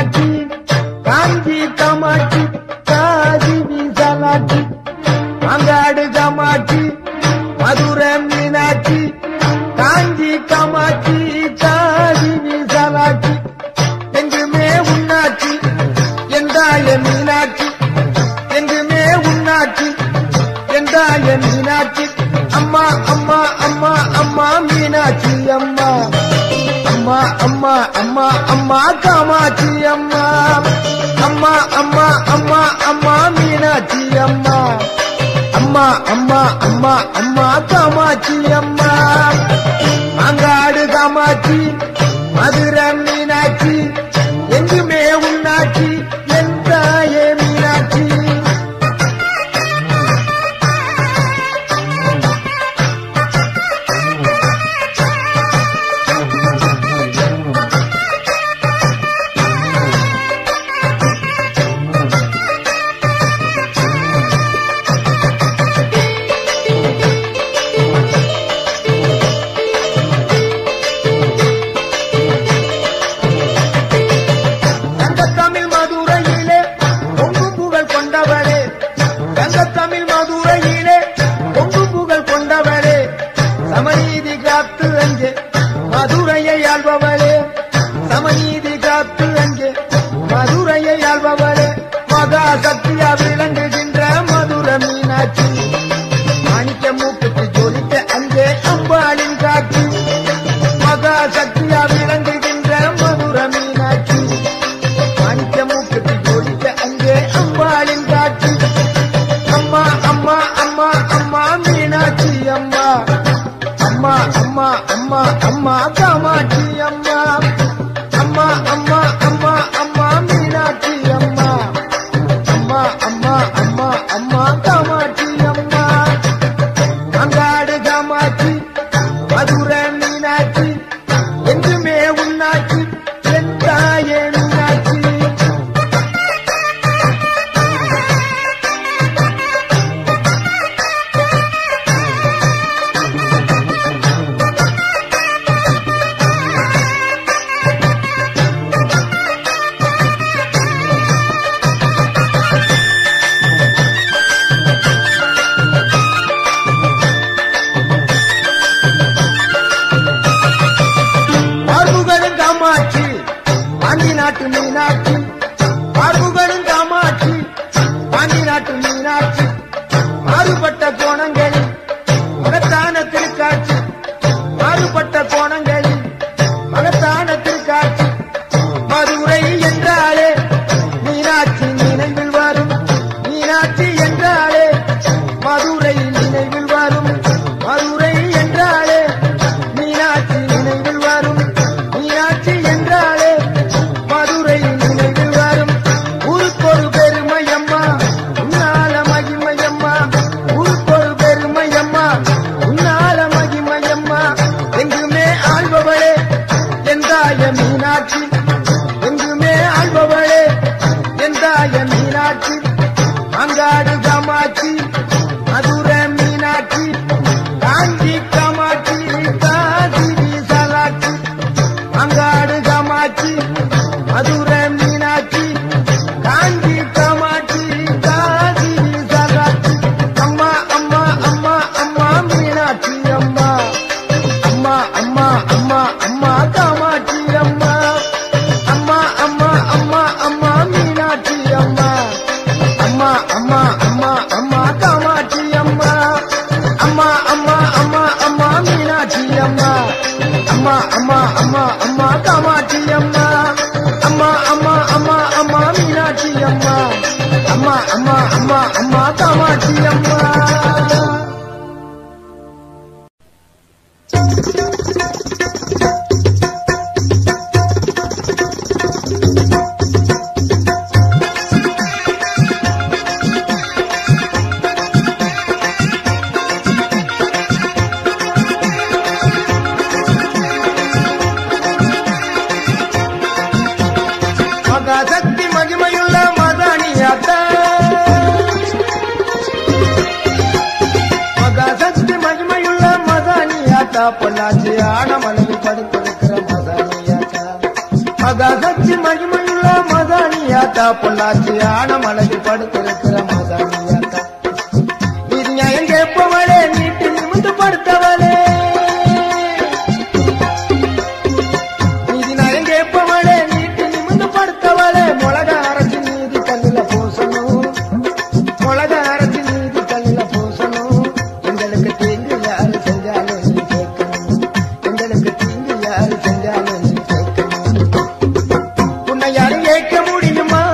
மீனாட்சி காஞ்சி காமாட்சி காதி விசாலாட்சி மாங்காடு காமாட்சி மதுரை மீனாட்சி காஞ்சி காமாட்சி காதி விசாலாட்சி எங்குமே உன்னாட்சி எந்தாய மீனாட்சி எங்குமே உன்னாட்சி எந்தாய மீனாட்சி அம்மா அம்மா அம்மா அம்மா மீனாட்சி அம்மா அம்மா அம்மா அம்மா அம்மா காமாட்சி அம்மா அம்மா அம்மா அம்மா அம்மா மீனாட்சி அம்மா அம்மா அம்மா அம்மா அம்மா காமாட்சி அம்மா மாங்காடு காமாட்சி மதுரை மீனாட்சி எங்குமே உன்னாட்சி என் தாயே மீனாட்சி தங்கத்தமிழ் மதுரையிலே பொங்கு புகழ் கொண்டவரே தங்கத்தமிழ் மதுரையிலே பொங்கு புகழ் கொண்டவரே சமநீதி காத்து அங்கே மதுரையை ஆள்பவரே சமநீதி காத்து அங்கே மதுரையை ஆள்பவரே மகா சக்தியா விளங்குகின்ற மதுர மீனாட்சி மாணிக்க மூக்குக்கு ஜொலித்த அங்கே அம்பாளின் காட்சி மகா சக்தியா விளங்குகின்ற மதுர மீனாட்சி மாணிக்க மூக்குக்கு ஜொலித்த அங்கே அம்பாளின் காட்சி அம்மா அம்மா அம்மா அம்மா மீனாட்சி அம்மா அம்மா அம்மா அம்மா அம்மா காமாட்சி அம்மா அம்மா அம்மா அம்மா அம்மா மீனாட்சி அம்மா அம்மா அம்மா அம்மா அம்மா காமாட்சி அம்மா அங்காடு காமாட்சி மதுரை மீனாட்சி என்றுமே உன்னாட்சி என் தாயே மீனாட்சி பார்முகனும் காமாட்சி பாண்டி நாட்டு மீனாட்சி பார்முகனும் காமாட்சி பாண்டி நாட்டு மீனாட்சி மாறுபட்ட கோணங்களில் மகத்தான திருக்காட்சி மாறுபட்ட கோணங்களில் மகத்தான திருக்காட்சி மதுரை என்றாலே மீனாட்சி நினைவில் வரும் மீனாட்சி என்றாலே மதுரை நினைவில் வரும் மதுரை என்றாலே மீனாட்சி நினைவில் வரும் மீனாட்சி என்றாலே மதுரை நினைவில் வரும் ஊருக்கொரு பெருமையம்மா உன்னால மகிமையம்மா ஊருக்கொரு பெருமையம்மா உன்னால மகிமையம்மா எங்குமே ஆள்பவளே எந்தாய மீனாட்சி எங்குமே ஆள்பவளே எந்தாய மீனாட்சி அங்காடு காமாட்சி மதுரை மீனாட்சி காஞ்சி காமாட்சி காசி விசாலாட்சி அங்காடு காமாட்சி மதுரை மீனாட்சி காஞ்சி காமாட்சி காசி விசாலாட்சி அம்மா அம்மா அம்மா அம்மா மீனாட்சி அம்மா அம்மா அம்மா அம்மா அம்மா காமாட்சி அம்மா அம்மா அம்மா அம்மா அம்மா மீனாட்சி அம்மா அம்மா அம்மா அம்மா அம்மா காமாட்சி அம்மா அம்மா அம்மா அம்மா அம்மா மீனாட்சி அம்மா அம்மா அம்மா அம்மா அம்மா காமாட்சி அம்மா அம்மா அம்மா அம்மா அம்மா மீனாட்சி அம்மா அம்மா அம்மா அம்மா அம்மா காமாட்சி அம்மா மகாசக்தி மகிமையுள்ள மதானியாத்தா மகாசக்தி மகிமையுள்ள மதானியாத்தா பொள்ளாச்சி ஆன மனைவி படுத்திருக்கிற மதானியாத்தா மக மகாசக்தி மகிமையுள்ள மதானியாத்தா பொள்ளாச்சி ஆன மலையில் படுத்திருக்கிற மதானியாத்தா இது நியாயம் கேட்பவளே நீட்டு நிமிந்து படுத்தவளே நீதி நியாயம் கேட்பவளே நீட்டு நிமிந்து படுத்தவளே மிளக அரைச்சி நீதி கல்லில பூசணும் மிளக அரைச்சி நீதி கல்லில பூசணும் எங்களுக்கு தீங்கு யாரு செஞ்சாலும் நீ கேட்கணும் எங்களுக்கு தீங்கு யாரு செஞ்சாலும் நீ கேட்கணும் உன்னை யாரும் கேட்க முடியுமா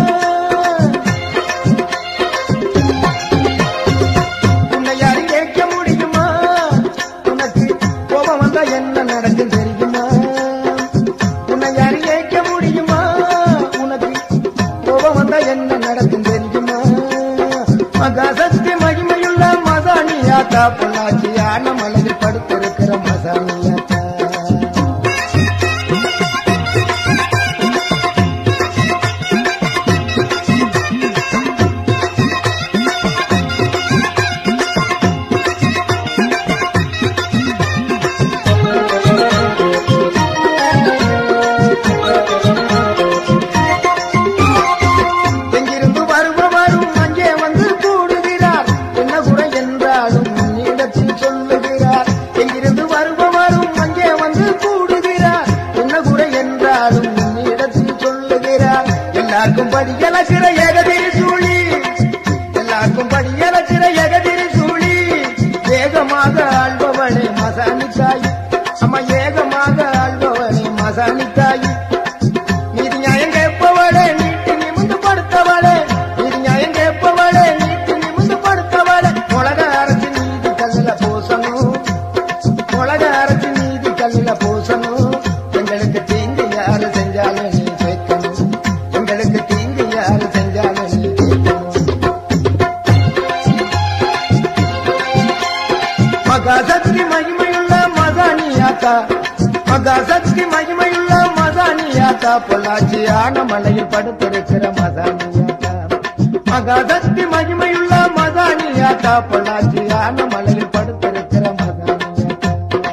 உன்னை யாரும் கேட்க முடியுமா உனக்கு கோபம் வந்தா என்ன நடக்கும் தெரியுமா உன்னை யாரும் கேட்க முடியுமா உனக்கு கோபம் வந்தா என்ன நடக்கும் தெரியுமா மகாசக்தி மகிமையுள்ள மதானியாத்தா பொள்ளாச்சியான மலையில் படுத்திருக்கிற மசானியாத்தா எங்கிருந்து வருபவரும் அங்கே வந்து கூடுகிறார் என்ன குறை என்றாலும் உன்னிடத்தில் சொல்லுகிறார் எங்கிருந்து வருபவரும் அங்கே வந்து கூடுகிறார் என்ன குறை என்றாலும் உன்னிடத்தில் சொல்லுகிறார் எல்லாருக்கும் படியலக்கிற ஏகதிரி சூழி எல்லாருக்கும் படியலக்கிற ஏகதிரி சூழி வேகமாக ஆள்பவளே மசானி தாய் அம்மா ஏகமாக ஆள்பவளே மசானி தாய் நீதி நியாயம் கேட்பவளே நீட்டு நிமிந்து படுத்தவளே நீதி நியாயம் கேட்பவளே நீட்டு நிமிந்து படுத்தவளே உலக அரசு நீதி கல்லில பூசணும் உலக அரசு நீதி கல்லில பூசணும் எங்களுக்கு தீங்கு யாரு செஞ்சாலும் நீ கேட்கணும் எங்களுக்கு தீங்கு யாரு செஞ்சாலும் நீ கேட்கணும் மகாசக்தி மகிமையுள்ள மதானியாத்தா மகாசக்தி மகிமையுள்ள மதானியாத்தா பொள்ளாச்சி ஆன மலையில் படுத்திருக்கிற மதானியாத்தா மகாசக்தி மகிமையுள்ள மதானியாத்தா பொள்ளாச்சி ஆன மலையில் படுத்திருக்கிற மதானியாத்தா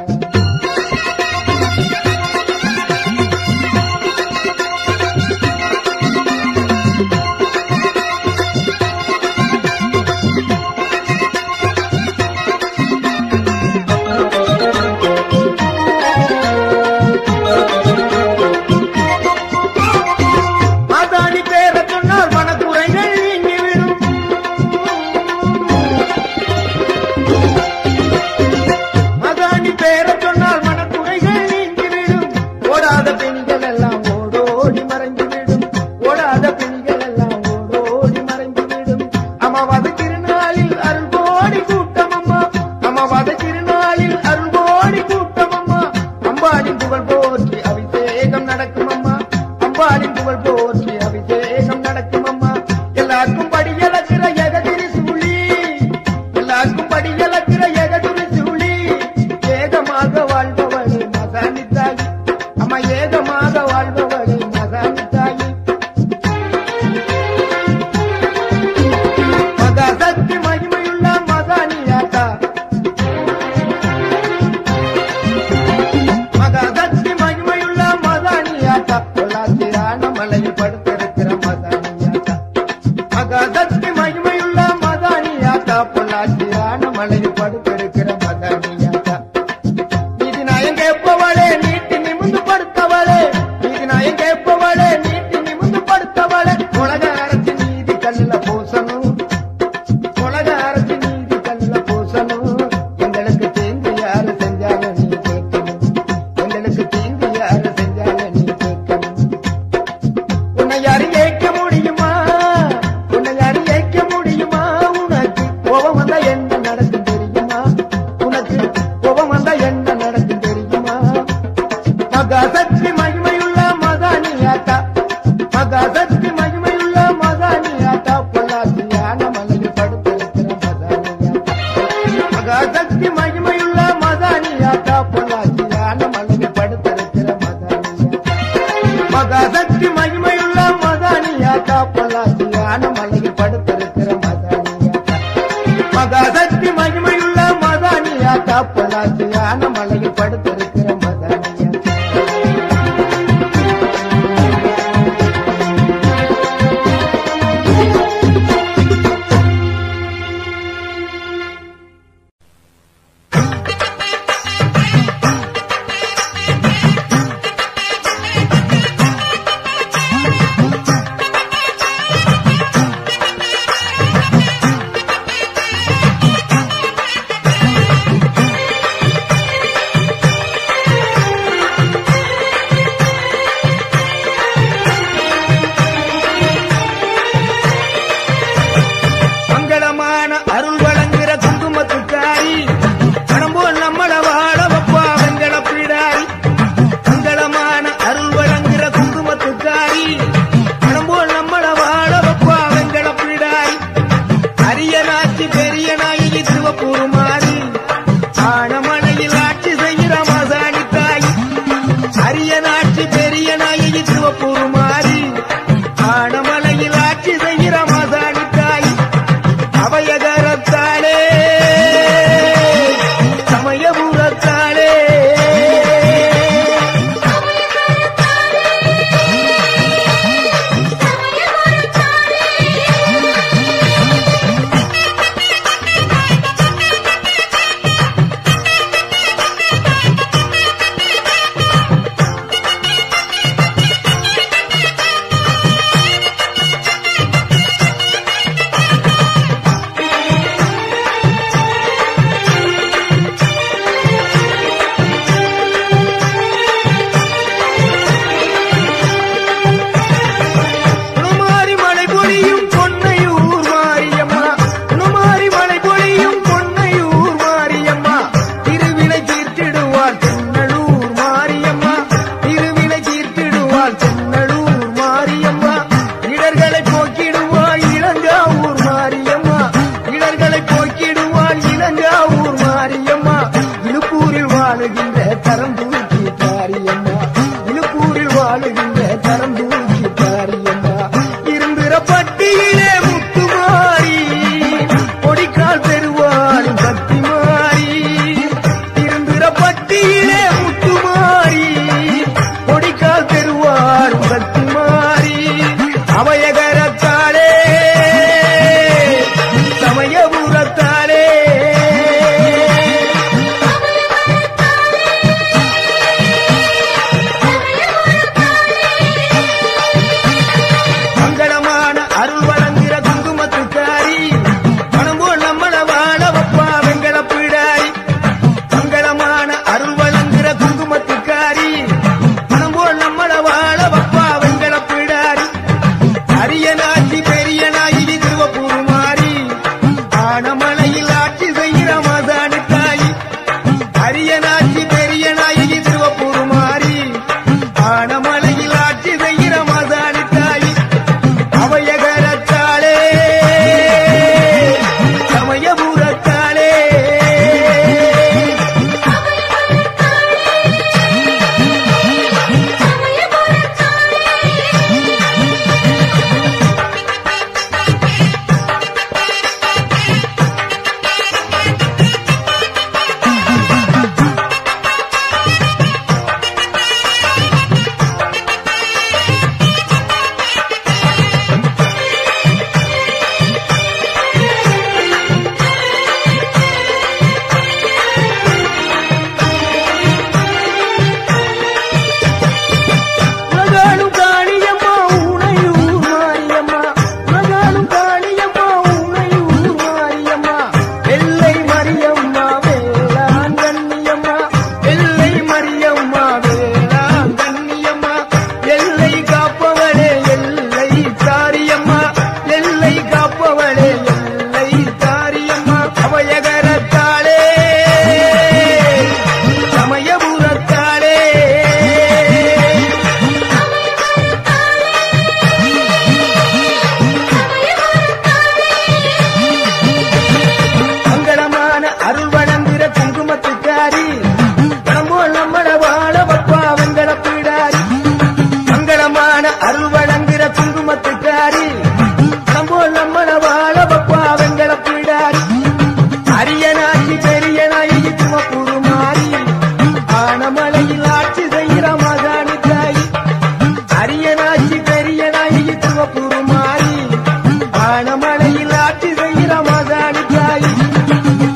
மாதாணி பேர சொன்னால் மனக்குறைகள் நீங்கிவிடும் மாதாணி பேர சொன்னால் மனக்குறைகள் நீங்கிவிடும் ஓடாத பெண்கள் எல்லாம் ஓடோடி மறைந்துவிடும் ஓடாத பெண்கள் எல்லாம் ஓடோடி மறைந்துவிடும் அமாவாத திருநாளில் அருள் கோடி கூட்டம் அம்மா அமாவாத திருநாளில் அருள் கோடி கூட்டம் அம்மா அம்பாளின் புகழ் போற்றி அபிஷேகம் நடக்கும் அம்மா அம்பாளின் புகழ் போற்றி அபிஷேகம் நடக்கும் அம்மா எல்லாருக்கும் படியலக்கிற எகதிரி சூழி எல்லாருக்கும் படியலக்கிற எகதிரி சூழி ஏகமாக வாழ்பவளே மசானி தாயி அம்மா ஏகமாக வாழ்பவளே மசானி தாயி மகாசக்தி மகிமையுள்ள மகானியாத்தா மகாசக்தி மகிமையுள்ள மதானியாத்தா பொள்ளாச்சியான மலையில் படுத்திருக்கிற மதானியாத்தா மகாசக்தி மகிமையுள்ள மதானியாத்தா பொள்ளாச்சியான மலையில் படுத்திருக்கிற மதானியாத்தா நீதி நாயம் கேட்பவளே நீட்டி நிமிந்து படுத்தவளே நீதி நாயம் கேட்பவளே நீட்டி நிமிந்து படுத்தவளே உலக அரசு நீதி கல்லில் பூசணும் உலக அரசு நீதி கல்ல பூசணும் எங்களுக்கு தீங்கு யாரு செஞ்சாலும் நீ கேட்கணும் எங்களுக்கு தீங்கு யாரு செஞ்சாலும் நீ கேட்கணும் உன்னை யாரும் கேட்க முடியுமா உன்னை யாரும் கேட்க முடியுமா உனக்கு கோபம் வந்தா என்ன நடக்கும் தெரியுமா உனக்கு கோபம் வந்தா என்ன நடக்கும் தெரியுமா மகாசக்தி மகிமையுள்ள மதானியாத்தா மகாசக்தி மகிமையுள்ள மதானியாத்தா பொள்ளாச்சியான மலையில் படுத்திருக்கிற மதானியாத்தா மகாசக்தி மகிமையுள்ள மதானியாத்தா பொள்ளாச்சியான மலையில் படுத்திருக்கிற மதானியாத்தா மகாசக்தி மகிமையுள்ள மதானியாத்தா பொள்ளாச்சியான மலையில் படுத்திருக்கிற மதானியாத்தா மகாசக்தி மகிமையுள்ள மதானியாத்தா பொள்ளாச்சியான மலையில் படுத்திருக்கிற மதானியாத்தா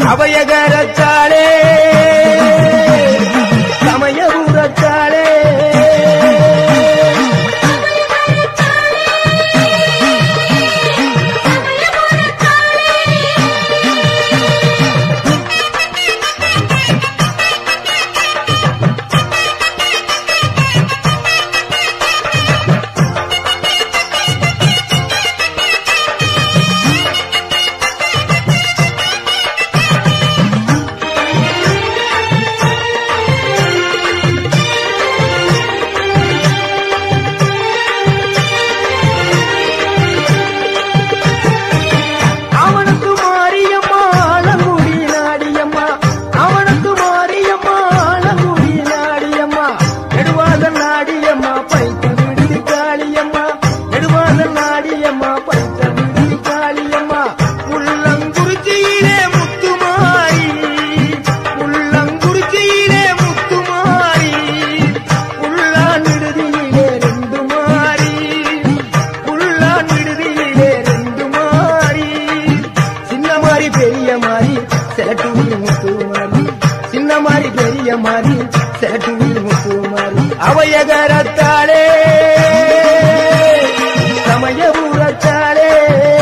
அவையகரத்தாளே சமயபுரத்தாளே அவனுக்கு மாரியம்மா ஆலங்குடி நாடியம்மா அவனுக்கு மாரியம்மா ஆலங்குடி நாடியம்மா நெடுவாத நாடியம்மா பைத்த விடுதி காளியம்மா நெடுவாத நாடியம்மா பைத்த விடுதி காளியம்மா உள்ளங்குறிச்சியிலே முத்துமாரி உள்ளங்குறிச்சியிலே முத்துமாரி உள்ளான் விடுதியிலே ரெண்டு மாறி உள்ளான் விடுதியிலே ரெண்டு மாறி சின்ன மாறி பெரிய மாறி செலட்டூரி முத்து மாறி சின்ன மாறி பெரிய மாறி செலட்டூரி முத்து மாறி அவையகரத்தாளே சமயபுரத்தாளே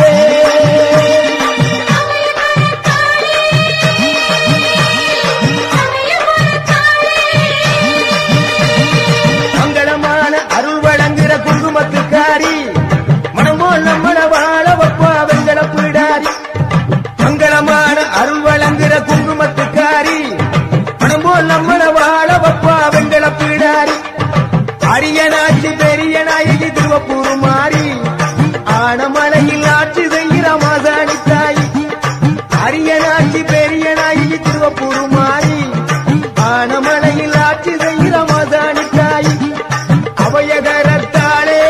மங்களமான அருள் வழங்குற குங்குமத்துக்காரி மனமோல் நம்மள வாழ வப்பா வெங்கட பிடாரி மங்களமான அருள் வழங்குற குங்குமத்துக்காரி மனமோல் நம்மள வாழ வப்பா வெங்கட பிடாரி அரியனாட்சி பெரிய நாயகி திருவப்பூர் மாறி ஆனமலையில் ஆட்சி செய்கிற மாசாணி தாய் அரியனாட்சி பெரிய நாயகி திருவப்பூர் மாறி ஆனமலையில் ஆட்சி செய்கிற மாசாணி தாய் அவையகரத்தாளே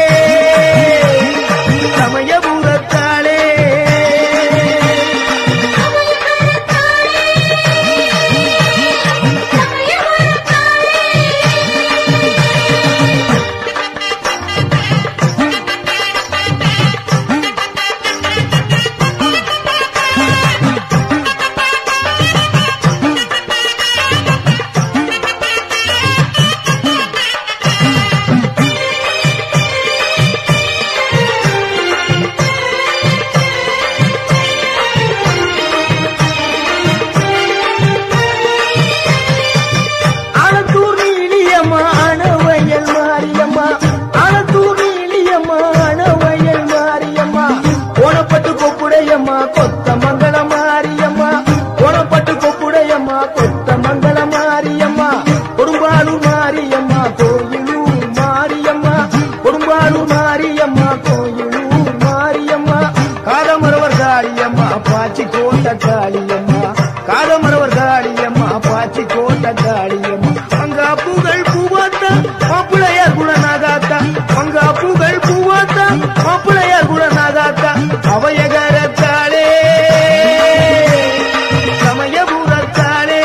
சமயபுரத்தாளே ஆலத்தூர் நீலியம்மா அணவயல் மாரியம்மா ஆலத்தூர் நீலியம்மா அணவயல் மாரியம்மா ஓணப்பட்டு கொப்புடையம்மா கொத்த மங்கள மாரியம்மா ஓணப்பட்டு கொப்புடையம்மா கொத்த மங்கள மாரியம்மா கொடும்பாலூர் மாரியம்மா கோயிலூர் மாரியம்மா கொடும்பாலூர் மாரியம்மா கோயிலூர் மாரியம்மா காதமரவர் காளியம்மா பாச்சி கோட்ட காளியம்மா காதமரவர் காளியம்மா பாச்சி கோட்ட காளியம்மா மங்கா புகழ் பூவாத்தா மாப்பிளையார் குணநாகாத்தா மங்கா புகழ் பூவாத்தா மாப்பிளையார் குணநாகாத்தா அவையகரத்தாளே சமயபுரத்தாளே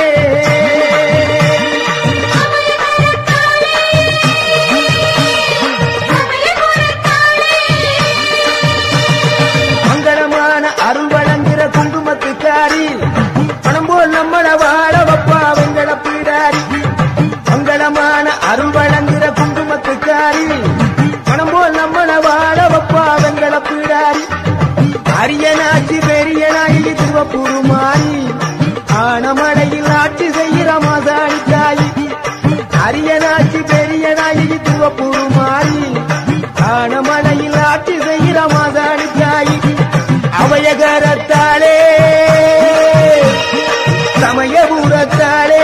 மங்களமான அருள் வழங்குற குங்குமத்துக்காரி பணம் போல் நம்மள வாழ வப்பா வெங்கட பீடாரி மங்களமான அருள் வழங்குற குங்குமத்துக்காரி பணம் போல் நம்மள வாழ வப்பா வெங்கட பீடாரி அரியனாட்சி பெரிய நாயகி திருவப்பூர் மாறி ஆனமடையில் ஆட்சி செய்கிற மாசாணி தாயி அரியனாட்சி பெரிய நாயகி திருவப்பூர் மாறி ஆனமலையில் ஆட்சி செய்கிற மாசாணி தாயி அவையகரத்தாளே சமயபுரத்தாளே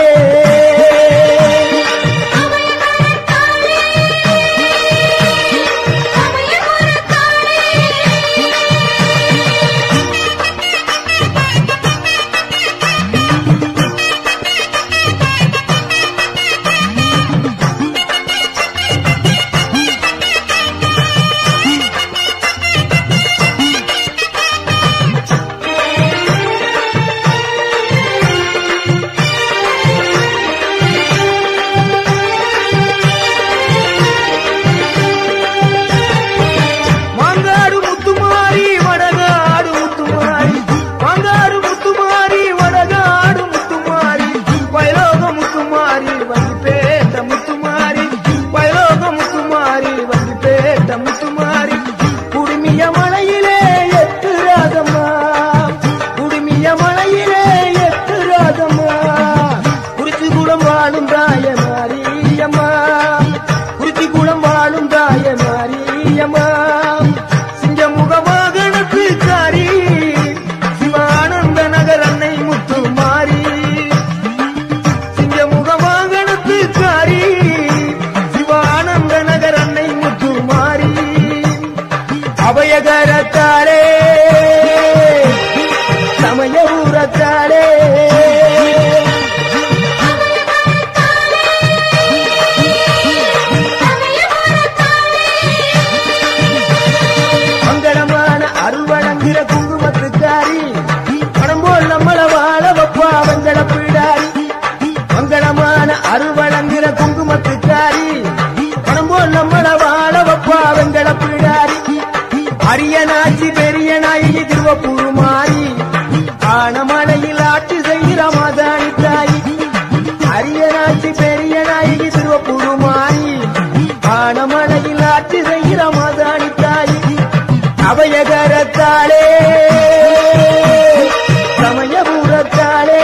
அபயகரத்தாலே சமயபுரத்தாலே மங்களமான அருள் வழங்குகிற குங்குமத்துக்காரி பணம் போல் நம்மள வாழ வப்பா வெங்கட பிடாரி மங்களமான அருள் வழங்குகிற குங்குமத்துக்காரி பணம் போல் நம்மள வாழ வப்பா வெங்கட பிடாரி அரியனாச்சி பெரிய நாயகி திருவப்பூர் மாறி ஆனமலையில் ஆட்சி செய்கிற மாதாணி தாயி அரியனாச்சி பெரிய நாயகி திருவப்பூர் மாறி ஆனமலையில் ஆட்சி செய்கிற மாதாணி தாயி அபயகரத்தாலே சமயபுரத்தாலே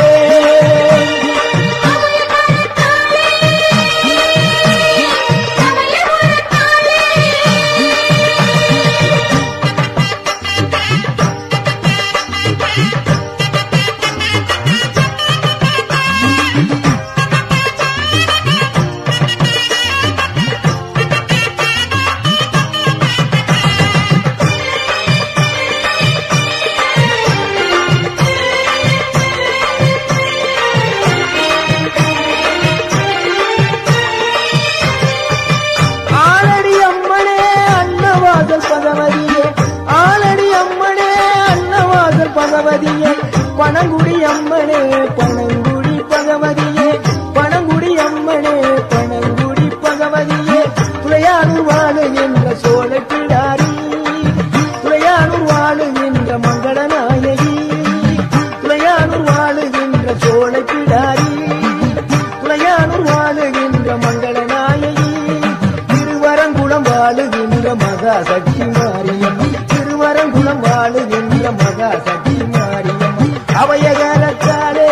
ஆலடி அம்மனே அன்னவாசல் பகவதியே ஆலடி அம்மனே அன்னவாசல் பகவதியே பனங்குடி அம்மனே பனங்குடி பகவதியே பனங்குடி அம்மனே பனங்குடி பகவதியே துளையானூர் வாழு என்ற சோழ கிடாரி துளையானூர் வாழு என்ற மங்கள நாயகி துளையானூர் வாழு என்ற சோழ கிடாரி துளையானூர் வாழுகின்ற மங்கள நாயகி திருவரங்குளம் வாழுகின்ற மகா சக்தி மாரியம் திருவரங்குளம் வாழுகின்ற மகா சக்தி மாரியம் அவயகாலத்தாலே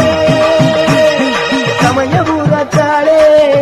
சமயபுரத்தாலே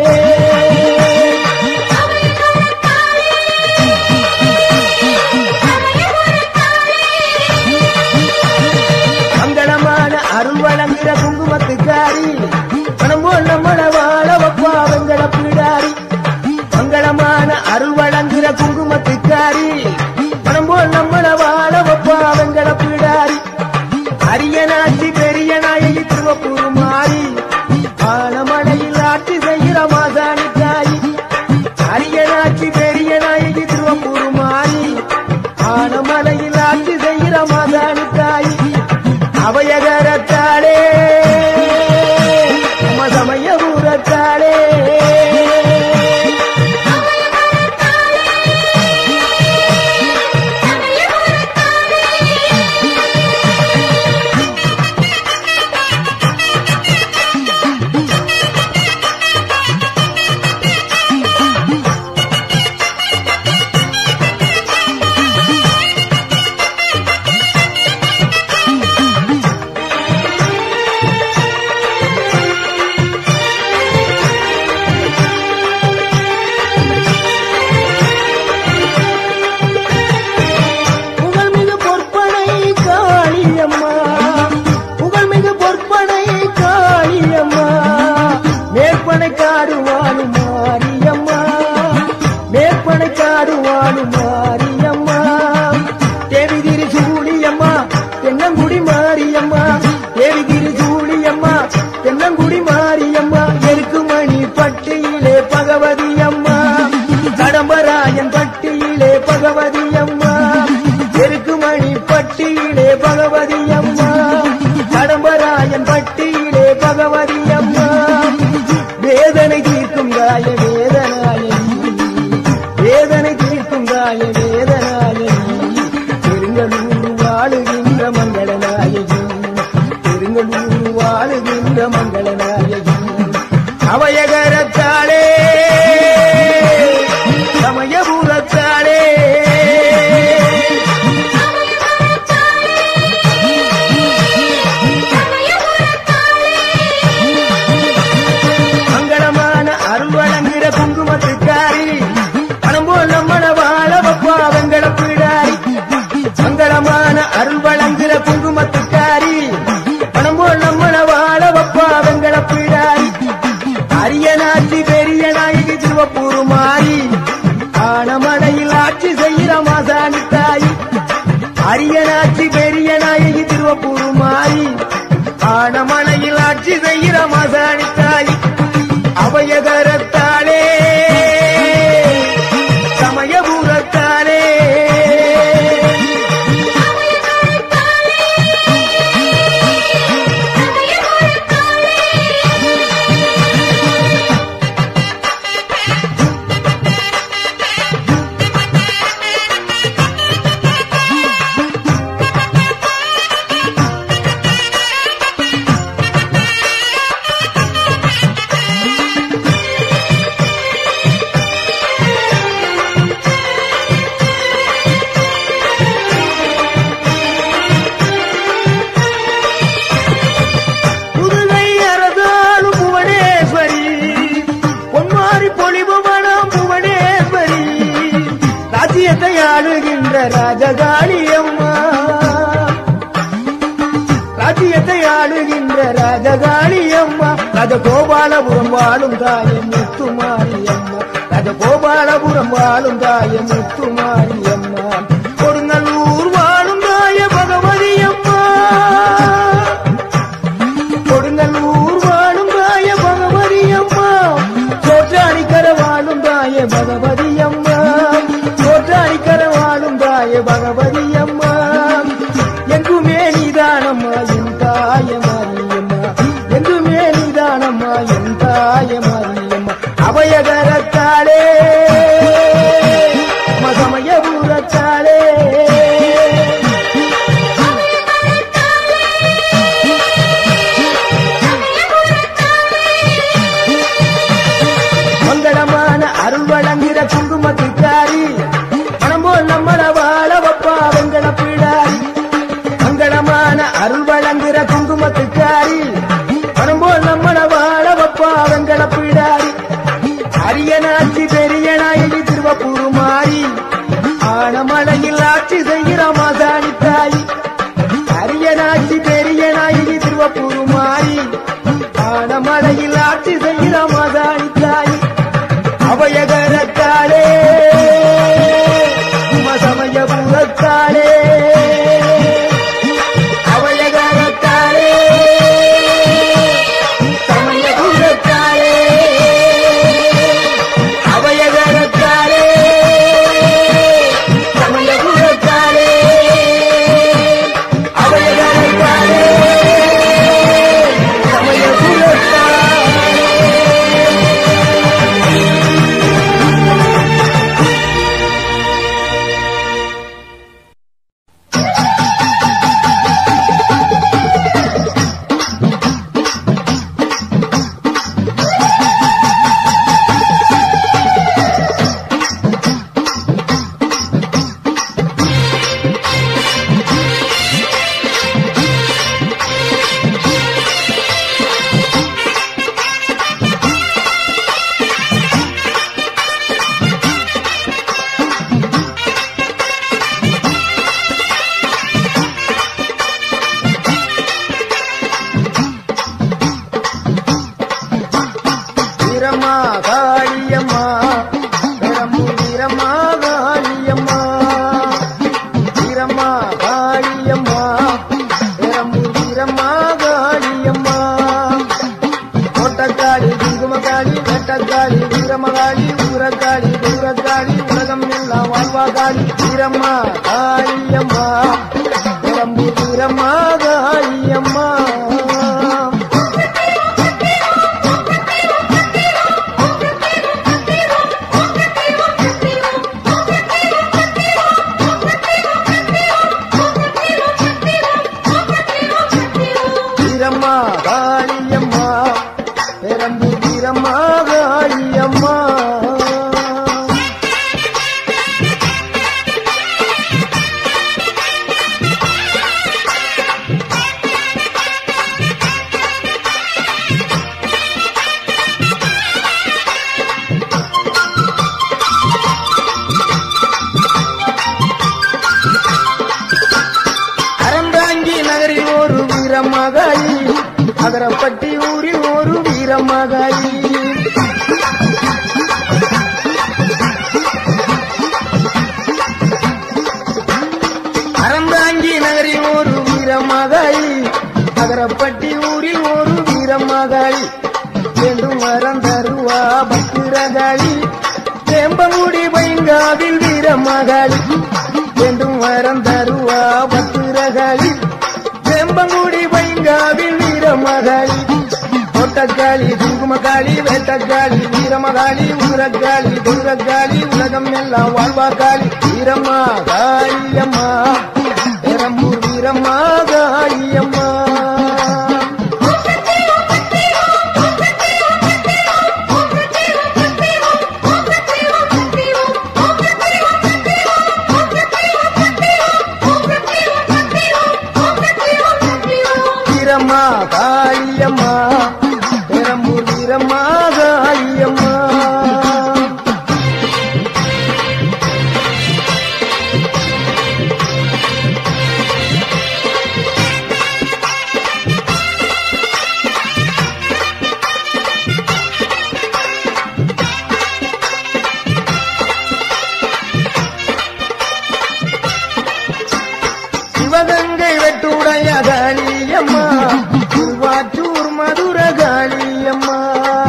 மங்களமான அருள் வழங்குகிற குங்குமத்துக்காரி பணம் போல் நம்மள வாழ வப்பா வெங்கட பிடாரி மங்களமான அருள் வழங்குகிற குங்குமத்துக்காரி பணம் போல் நம்மள வாழ வப்பா வெங்கட பிடாரி அரியனாட்சி பெரிய நாயகி திருவப்பூர் மாறி ஆனமலையில் ஆட்சி செய்கிற மாசாணி தாயி அரியனாட்சி பெரிய நாயகி திருவப்பூர் மாறி ஆனமலையில் ஆட்சி செய்கிற மாசாணி தாயி அபயகரத்தாலே நம்ம சமயபுரத்தாலே புகழ்மிகு பொற்பனை காளியம்மா புகழ்மிகு பொற்பனை காளியம்மா மேற்பனை காடுவானும் மாரியம்மா மேற்பனை காடுவானும் மாரியம்மா தேவி திரு சூழியம்மா தென்னங்குடி மாரியம்மா தேவி திரு சூழியம்மா தென்னங்குடி மாரியம்மா எருக்குமணி பட்டியிலே பகவதி அம்மா கடம்பராயன் பட்டியிலே பகவதி அம்மா எருக்குமணி பட்டியிலே பகவதி அம்மா கடம்பராயன் பட்டியிலே பகவதி அம்மா வேதனை தீர்க்கும் காய வேதனாயகி வேதனை தீர்க்கும் காய வேதனாயகி பெருங்கலூர் வாழுகின்ற மங்கள நாயகி பெருங்கலூர் வாழுகின்ற மங்கள நாயகி அவயகரத்தாலே சமயபுரத்தாலே மங்களமான அருள் வழங்குகிற குங்குமத்துக்காரி பணம் போல் நம்மள வாழ வப்பா வெங்கட பிடாரி மங்களமான அருள் வழங்குகிற குங்குமத்துக்காரி பணம் போல் நம்மள வாழ வப்பா வெங்கட பிடாரி அரியநாச்சி பெரிய நாயகி திருவப்பூர் மாறி ஆனமடையில் ஆட்சி ஆட்சி செய்கிற மாசாணி தாய் அரியனாட்சி பெரிய நாயகி திருவப்பூர் மாறி ஆனமலையில் ஆட்சி செய்கிற மாசாணி தாய் அபயகரத்தாளே சமயபுரத்தாளே புதுகை அரசாளும் புவனேஸ்வரி பொன்மாரி பொலிபுமணம் புவனேஸ்வரி ராஜ்யத்தை ஆளுகின்ற ராஜகாளி அம்மா ராஜ்யத்தை ஆளுகின்ற ராஜகாளி அம்மா ராஜகோபாலபுரம் வாழும் தாயை முத்துமாரி அம்மா ராஜகோபாலபுரம் வாழும் தாயை முத்துமாரி அம்மா கொடுங்கல்லூர் வாழும் தாய பகவதி அம்மா கொடுங்கல்லூர் வாழும் தாய பகவதி அம்மா சோற்றாணிக்கர வாழும் தாய பகவதி அம்மா சோற்றாணிக்கர வாழும் தாய பகவதி அம்மா எங்குமே நீதானம்மா என் தாய மாரியம்மா எங்குமே நீதானம்மா என் தாய மாரியம்மா அபயகரத்தாளே மசமயபுரத்தாளே மங்களமான அருள் வழங்குகிற குங்குமத்துக்காரி மனம் போல் நம்மள வாழ வப்பா வெங்கட பிடாரி மங்களமான அருள் வழங்குகிற குங்குமத்துக்காரி மனம் போல் நம்மள வாழ வப்பா வெங்கட பிடாரி அரியனாட்சி பெரிய நாயகி திருவப்பூர் மாறி ஆனமலையில் ஆட்சி செய்கிற மாசாணி தாய் அரியனாட்சி பெரிய நாயகி திருவப்பூர் மாறி ஆனமலையில் ஆட்சி செய்கிற மாசாணி தாய் அபயகரத்தாளே சமயபுரத்தாளே அபயகரத்தாளே சமயபுரத்தாளே அபயகரத்தாளே சமயபுரத்தாளே அபயகரத்தாளே சமயபுரத்தாளே வீரம்மா காளியம்மா பெரம்பூர் வீரம்மா காளியம்மா வீரம்மா காளியம்மா பெரம்பூர் வீரம்மா காளியம்மா கோட்டக்காளி குங்குமக்காளி வெட்டக்காளி வீரமகாளி ஊரக்காளி தூரக்காளி உலகம் எல்லாம் வாழ்வாகாளி வீரம்மா காளியம்மா பெரம்பூர் வீரம்மா காளியம்மா வீரம்மா காளியம்மா பெரம்பூர் வீரம்மா காளியம்மா அறந்தாங்கி நகரில் ஒரு வீரமகாளி அகரப்பட்டி ஊரில் ஒரு வீரமகாளி வீரப்பட்டி ஊரில் ஒரு வீரமகாளி வேண்டும் வரம் தருவா பத்திரகாளி வேம்பங்குடி பைங்காவில் வீரமகாளி வேண்டும் வரம் தருவா பத்திரகாளி வேம்பங்குடி பைங்காவில் வீரமகாளி தோட்டக்காளி குங்குமக்காளி வேட்டக்காளி வீரமகாளி உரக்காளி துர்கக்காளி உலகம் எல்லாம் வாழ்வாக்காளி வீரம்மா காளியம்மா பெரம்பூர் வீரம்மா காளியம்மா வீரம்மா காளியம்மா பெரம்பூர் வீரம்மா காளியம்மா சிவகங்கை வெட்டுடைய காளியம்மா திருவாச்சூர் மதுர காளியம்மா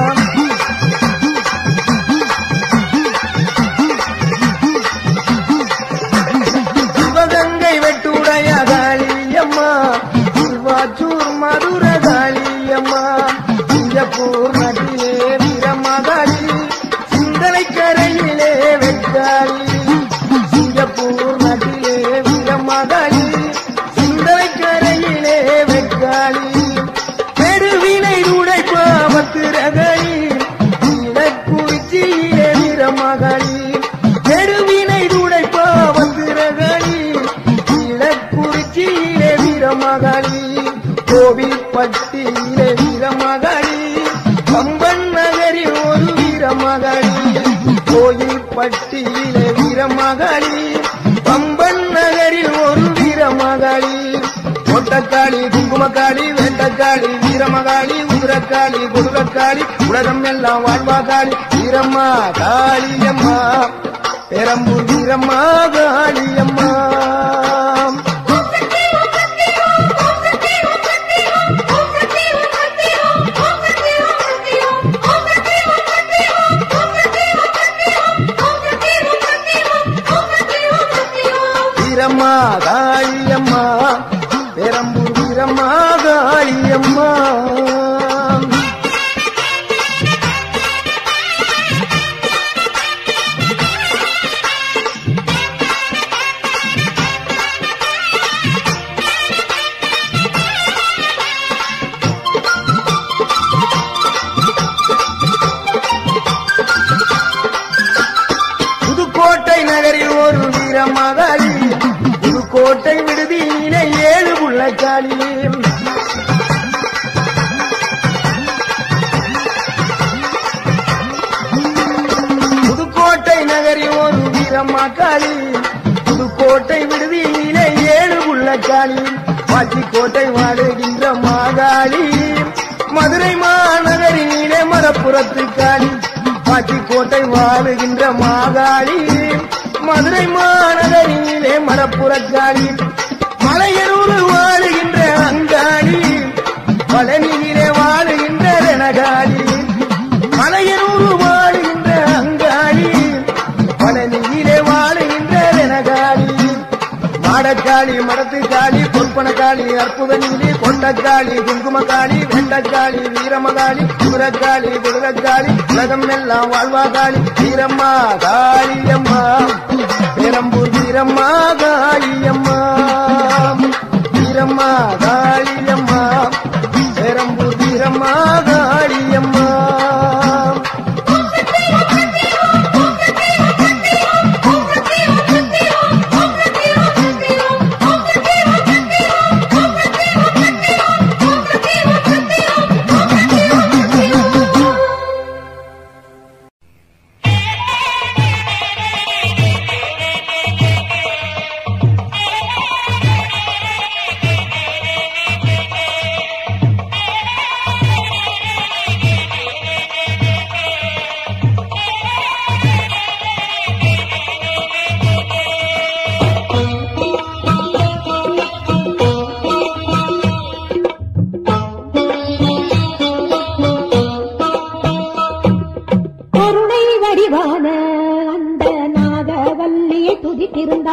சிவகங்கை வெட்டுடைய காளியம்மா திருவாச்சூர் மதுர காளியம்மா சிங்கப்பூர் நதியே வீரமகாளி சிந்தனை கரையிலே வெட்டாளி சிங்கப்பூர் நதிலே வீரமகாளி சிந்தனை கரையிலே வெட்டாளி பெருவினை உடைப்பாவத்து ரகளி இலக்குறிச்சியிலே வீரமகாளி பெருவினை உடைப்பாவத்து ரகளி இலக்குறிச்சியிலே வீரமகாளி கோவில்பட்டியிலே வீரமகாளி கம்பன் நகரில் ஒரு வீரமகாளி கோயில்பட்டியிலே வீரமகாளி கம்பன் நகரில் ஒரு வீரமகாளி ஒட்டக்காளி குங்குமக்காளி வேட்டக்காளி வீரமகாளி உதிரக்காளி குடுகக்காளி உலகம் எல்லாம் வாழ்வாகாளி வீரம்மா காளியம்மா பெரம்பூர் வீரம்மா காளியம்மா வீரம்மா காளியம்மா பெரம்பூர் வீரம்மா காளியம்மா புதுக்கோட்டை நகரில் ஒரு வீரமகாளி புதுக்கோட்டை விடுதியிலே ஏழு உள்ளக்காளி புதுக்கோட்டை நகரில் ஒரு வீரமகாளி புதுக்கோட்டை விடுதியிலே ஏழு உள்ளக்காளி பாச்சிக்கோட்டை வாழுகின்ற மாகாளி மதுரை மாநகரினிலே மரப்புறத்து காளி பாச்சிக்கோட்டை வாழுகின்ற மாகாளி மதுரை மாநகரினிலே மரப்புறக்காளி மலையரூர் வாழுகின்ற அங்காளி பழனியிலே வாழுகின்ற ரணகாளி மலையரூர் வாழுகின்ற அங்காளி பழனியிலே வாழுகின்ற ரணகாளி மாடக்காளி மடத்துக்காளி பொற்பனக்காளி அற்புத நீலி கொண்டக்காளி குங்குமக்காளி வெண்டக்காளி வீரமகாளி குதிரக்காளி குதிரக்காளி உலகம் எல்லாம் வாழ்வாகாளி வீரம்மா காளியம்மா பெரம்பூர் வீரம்மா காளியம்மா வீரம்மா காளியம்மா பெரம்பூர் வீரம்மா காளியம்மா Thank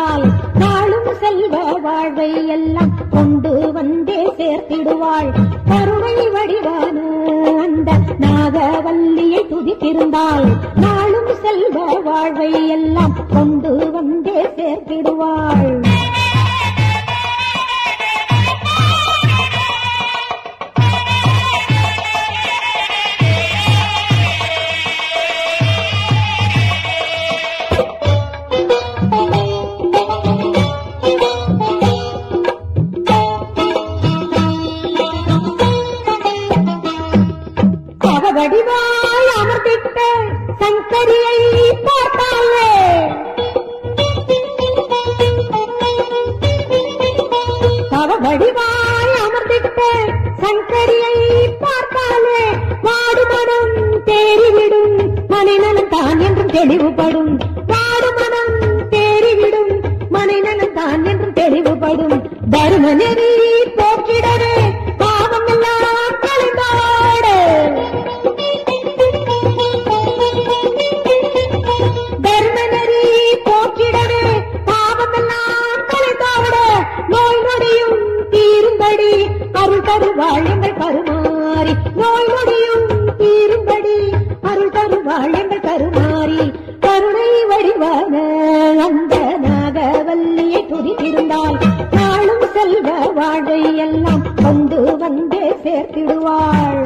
திருந்தால் நாளும் செல்வ வாழ்வை எல்லாம் கொண்டு வந்தே சேர்த்திடுவாள் கருணை வடிவான அந்த நாகவல்லியை துதித்திருந்தால் நாளும் செல்வ வாழ்வை எல்லாம் கொண்டு வந்தே சேர்த்திடுவாள் வடிவாய் அமர்ந்திட்ட சங்கரியை பார்த்தாலே தவ வடிவாய் அமர்ந்திட்ட சங்கரியை பார்த்தாலே வாடு மனம் தேறிவிடும் மனிதன் தான் என்றும் தெளிவுபடும் வாடு மனம் தேறிவிடும் மனிதன் தான் என்றும் தெளிவுபடும் தரும நெறி போக்கிடவே பாவம் எல்லாம் கலைந்தாடு தர்மநெறி போக்கிடவே பாவமெல்லாம் கலைந்தாவிட நோய் நொடியும் தீரும்படி அருள் தருவாள் எங்கள் கருமாறி நோய் நொடியும் தீரும்படி அருள் தருவாள் எங்கள் கருமாறி கருணை வடிவான அந்த நாகவல்லியை துதித்திருந்தால் நாளும் செல்வ வாழ்வை எல்லாம் கொண்டு வந்தே சேர்த்திடுவாள்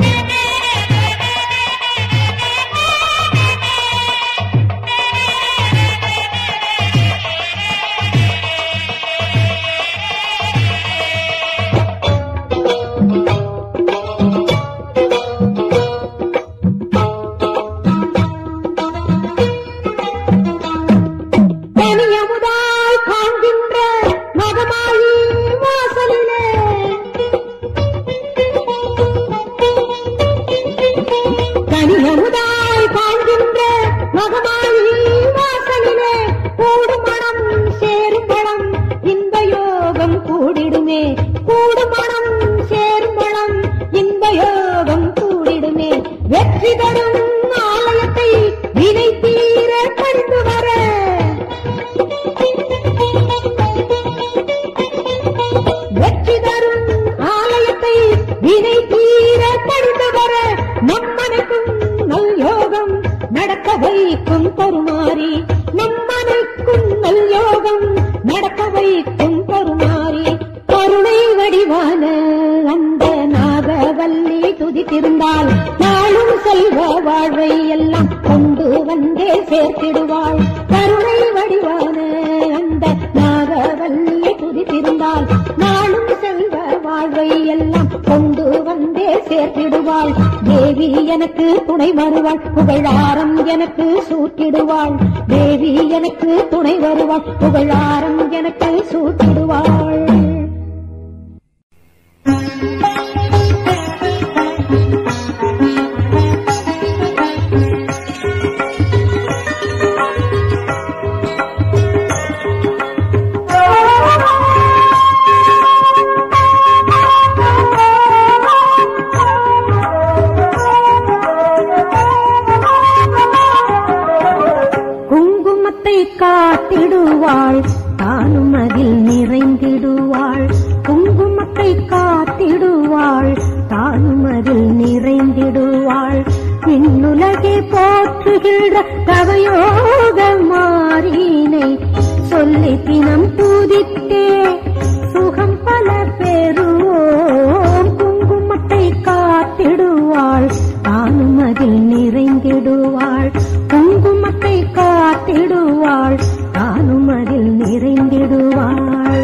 தனியமுதாய் காண்கின்ற மகமாயி வாசலிலே தனியமுதாய் காண்கின்ற மகமாயி வாசலிலே கூடும் மனம் சேரும் பழம் இன்ப யோகம் கூடிடுமே கூடும் மனம் சேரும் பழம் இன்ப யோகம் கூடிடுமே வெற்றி தரும் ஆலயத்தை வினை தீர கண்டு வர வெற்றி தரும் ஆலயத்தை வினை தீர படிந்து வர நம்மனைக்கும் நல் யோகம் நடக்க வைக்கும் தருமாறி நம்மனைக்கும் நல் யோகம் நடக்க வைக்கும் தருமாறி கருணை வடிவான அந்த நாகவல்லி துதித்திருந்தால் நாளும் செல்வ வாழ்வை எல்லாம் கொண்டு வந்தே சேர்த்திடுவாள் கருணை வடிவான அந்த நாகவல்லியை துதித்திருந்தால் நாளும் செல்வ வாழ்வை எல்லாம் கொண்டு வந்தே சேர்த்திடுவாள் தேவி எனக்கு துணை வருவாள் புகழாரம் எனக்கு சூட்டிடுவாள் தேவி எனக்கு துணை வருவாள் புகழாரம் எனக்கு சூட்டிடுவாள் குங்குமத்தை காத்திடுவாள் தானும் அதில் நிறைந்திடுவாள் குங்குமத்தை காத்திடுவாள் தானும் அதில் நிறைந்திடுவாள் விண்ணுலகை போற்றுகின்ற தவயோக மாறினை சொல்லி தினம் பூதித்தே சுகம் பல பெறுவோம் குங்குமத்தை காத்திடுவாள் தானும் அதில் நிறைந்திடுவாள் குங்குமத்தை காத்திடுவாள் தானும் அதில் நிறைந்திடுவாள்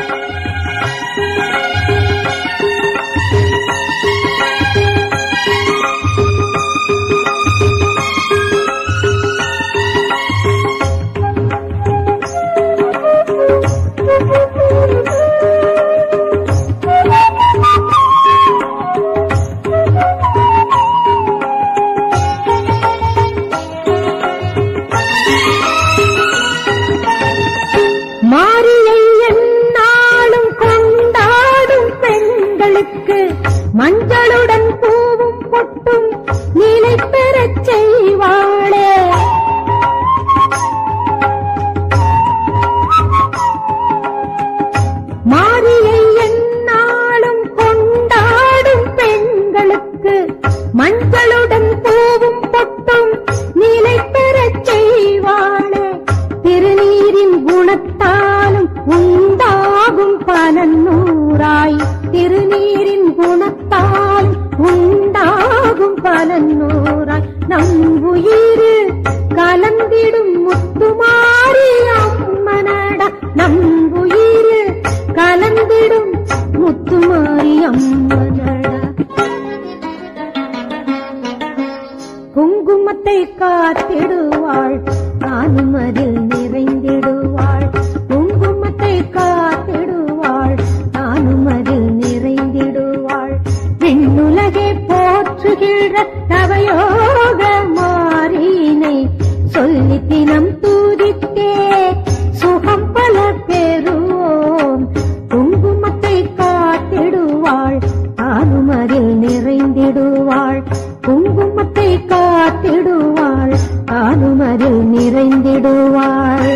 மாரியை எந்நாளும் கொண்டாடும் பெண்களுக்கு மஞ்சளுடன் பூவும் பொட்டும் நிலை பெறச் செய்வாளே பலன் நூறாய் திருநீரின் குணத்தால் உண்டாகும் பலன் நூறாய் நம் உயிர் கலந்திடும் முத்துமாரி அம்மனடா நம் உயிர் கலந்திடும் முத்துமாரி அம்மனடா குங்குமத்தை காத்திடுவாள் நானும் அதில் நிறைந்திடுவாள் குங்குமத்தை காத்திடுவாள் நானும் அதில் நிறைந்திடுவாள் விண்ணுலகை போற்றுகின்ற தவயோக மாறினை சொல்லி தினம் தூதித்தே சுகம் பல பெறுவோம் குங்குமத்தை காத்திடுவாள் தானும் அதில் நிறைந்திடுவாள் குங்குமத்தை காத்திடுவாள் தானும் அதில் நிறைந்திடுவாள்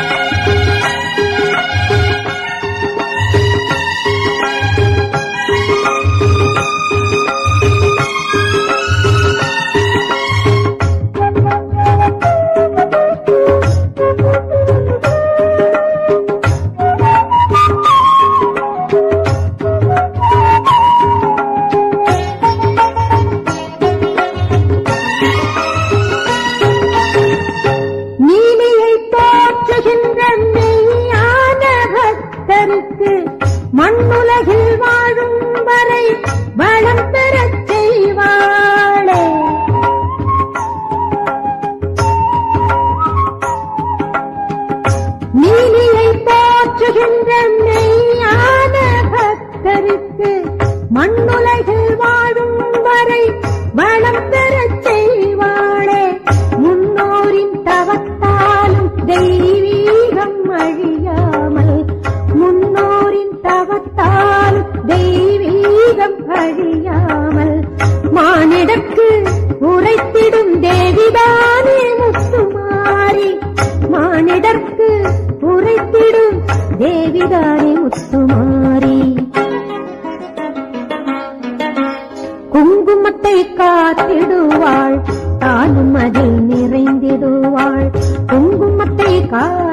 நீலியை போற்றுகின்ற மெய்யான பக்தருக்கு மண்ணுலகில் வாழும் வரை வளம் பெறச் செய்வாளே நீலியை போற்றுகின்ற மெய்யான பக்தருக்கு மண்ணுலகில் வாழும் வரை வளம் பெறச் செய்வாளே முன்னோரின் தவத்தாலும் தெய்வீகம் அழியாமல் முன்னோரின் தவத்தாலும் தெய்வீகம் அழியாமல் மானிடக்கு உரைத்திடும் தேவிதானே முத்துமாரி மானிடற்கு உரைத்திடும் தேவிதானே முத்துமாரி குங்குமத்தை காத்திடுவாள் தானும் அதில் நிறைந்திடுவாள் குங்குமத்தை கா